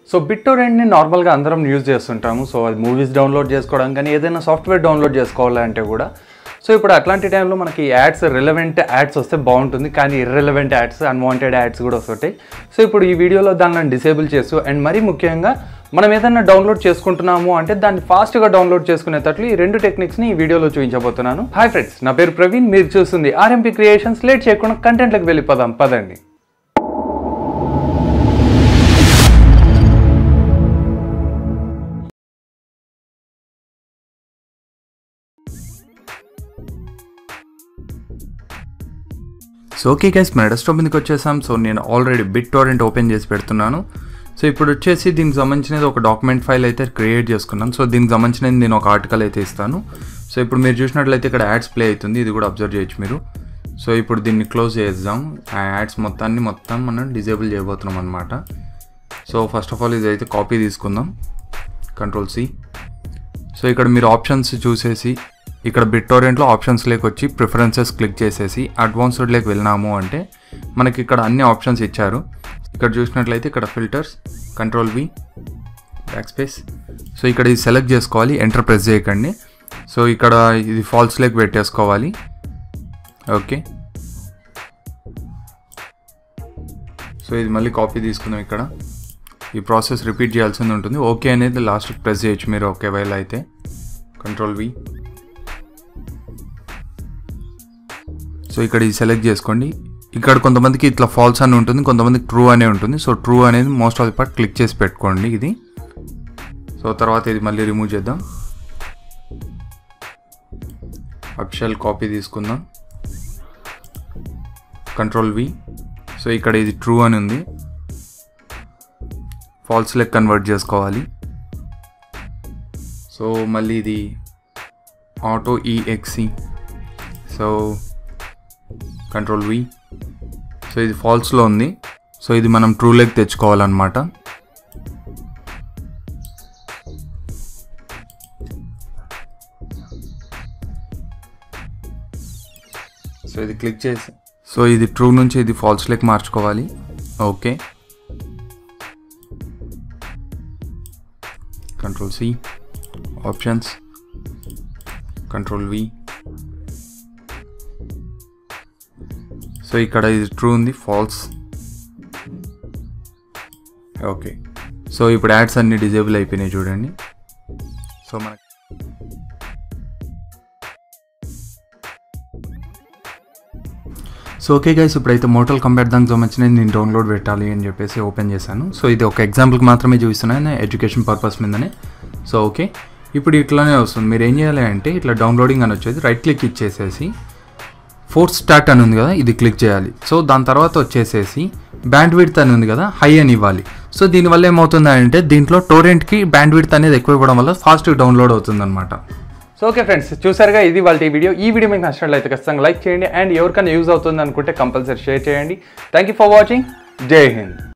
so బిట్టోరెంట్ని నార్మల్గా అందరం use చేస్తుంటాము సో అది మూవీస్ డౌన్లోడ్ చేసుకోవడం కానీ ఏదైనా సాఫ్ట్వేర్ డౌన్లోడ్ చేసుకోవాలంటే కూడా సో ఇప్పుడు అట్లాంటి టైంలో మనకి యాడ్స్ రిలవెంట్ యాడ్స్ వస్తే బాగుంటుంది కానీ ఇర్రెలవెంట్ యాడ్స్ అన్వాంటెడ్ యాడ్స్ కూడా వస్తుంటాయి సో ఇప్పుడు ఈ వీడియోలో దాన్ని డిసేబుల్ చేస్తూ అండ్ మరీ ముఖ్యంగా మనం ఏదైనా డౌన్లోడ్ చేసుకుంటున్నాము అంటే దాన్ని ఫాస్ట్గా డౌన్లోడ్ చేసుకునేటట్లు ఈ రెండు టెక్నిక్స్ని ఈ వీడియోలో చూపించబోతున్నాను హాయ్ ఫ్రెండ్స్ నా పేరు ప్రవీణ్ మీరు చూస్తుంది ఆర్ఎంపీ క్రియేషన్స్ లేట్ చేయకుండా కంటెంట్లకు వెళ్ళిపోదాం పదండి సో ఓకే గైస్ మన డెస్క్టాప్ మీదకి వచ్చేసాం సో నేను ఆల్రెడీ బిట్ టోరెంట్ ఓపెన్ చేసి పెడుతున్నాను సో ఇప్పుడు వచ్చేసి దీనికి సంబంధించినది ఒక డాక్యుమెంట్ ఫైల్ అయితే క్రియేట్ చేసుకున్నాను సో దీనికి సంబంధించినది నేను ఒక ఆర్టికల్ అయితే ఇస్తాను సో ఇప్పుడు మీరు చూసినట్లయితే ఇక్కడ యాడ్స్ ప్లే అవుతుంది ఇది కూడా అబ్జర్వ్ చేయొచ్చు మీరు సో ఇప్పుడు దీన్ని క్లోజ్ చేద్దాం ఆ యాడ్స్ మొత్తాన్ని మొత్తం మనం డిజేబుల్ చేయబోతున్నాం అనమాట సో ఫస్ట్ ఆఫ్ ఆల్ ఇది అయితే కాపీ తీసుకుందాం కంట్రోల్ సి సో ఇక్కడ మీరు ఆప్షన్స్ చూసేసి ఇక్కడ బిట్టోరెంట్లో ఆప్షన్స్లోకి వచ్చి ప్రిఫరెన్సెస్ క్లిక్ చేసేసి అడ్వాన్స్డ్లోకి వెళ్ళినాము అంటే మనకి ఇక్కడ అన్ని ఆప్షన్స్ ఇచ్చారు ఇక్కడ చూసినట్లయితే ఇక్కడ filters control V backspace so ఇక్కడ ఇది సెలెక్ట్ చేసుకోవాలి ఎంటర్ ప్రెస్ చేయకండి సో ఇక్కడ ఇది ఫాల్స్ లెక్ పెట్టేసుకోవాలి ఓకే సో ఇది మళ్ళీ కాపీ తీసుకుందాం ఇక్కడ ఈ ప్రాసెస్ రిపీట్ చేయాల్సింది ఉంటుంది ఓకే అనేది లాస్ట్ ప్రెస్ చేయొచ్చు మీరు ఓకే వైల్ అయితే కంట్రోల్ వి సో ఇక్కడ ఇది సెలెక్ట్ చేసుకోండి ఇక్కడ కొంతమందికి ఇట్లా ఫాల్స్ అని ఉంటుంది కొంతమందికి ట్రూ అనే ఉంటుంది సో ట్రూ అనేది most of the part click చేసి పెట్టుకోండి ఇది సో తర్వాత ఇది మళ్ళీ రిమూవ్ చేద్దాం అఫిషియల్ కాపీ తీసుకుందాం కంట్రోల్ వి సో ఇక్కడ ఇది ట్రూ అని ఉంది ఫాల్స్ లెక్ కన్వర్ట్ చేసుకోవాలి సో మళ్ళీ ఇది ఆటో ఈఎక్సి సో కంట్రోల్ వి సో ఇది ఫాల్స్లో ఉంది సో ఇది మనం ట్రూ లెగ్ తెచ్చుకోవాలన్నమాట సో ఇది క్లిక్ చేసి సో ఇది ట్రూ నుంచి ఇది ఫాల్స్ లెక్ మార్చుకోవాలి okay control C options control V so ఇక్కడ ఇది ట్రూ ఉంది ఫాల్స్ ఓకే సో ఇప్పుడు యాడ్స్ అన్ని డిజేబుల్ అయిపోయినాయి చూడండి సో మనకి సో ఓకే గైస్ ఇప్పుడైతే మోటల్ కంపేర్ దానికి సంబంధించిన నేను డౌన్లోడ్ పెట్టాలి అని చెప్పేసి ఓపెన్ చేశాను సో ఇది ఒక ఎగ్జాంపుల్కి మాత్రమే చూపిస్తున్నాను ఎడ్యుకేషన్ పర్పస్ మీదనే సో ఓకే ఇప్పుడు ఇట్లానే వస్తుంది మీరు ఏం చేయాలి అంటే ఇట్లా డౌన్లోడింగ్ అని వచ్చేది రైట్ క్లిక్ ఇచ్చేసేసి ఫోర్త్ స్టార్ట్ అని ఉంది కదా ఇది క్లిక్ చేయాలి సో దాని తర్వాత వచ్చేసేసి బ్యాండ్ విడ్త్ అని ఉంది కదా హై అని ఇవ్వాలి సో దీనివల్ల ఏమవుతుంది అంటే దీంట్లో టోరెంట్కి బ్యాండ్ విడ్త్ అనేది ఎక్కువ ఇవ్వడం వల్ల ఫాస్ట్గా డౌన్లోడ్ అవుతుంది అనమాట సో ఓకే ఫ్రెండ్స్ చూసారుగా ఇది వాళ్ళ వీడియో ఈ వీడియో మీకు నచ్చినట్లయితే ఖచ్చితంగా లైక్ చేయండి అండ్ ఎవరికైనా యూజ్ అవుతుంది అనుకుంటే కంపల్సరీ షేర్ చేయండి thank you for watching Jai Hind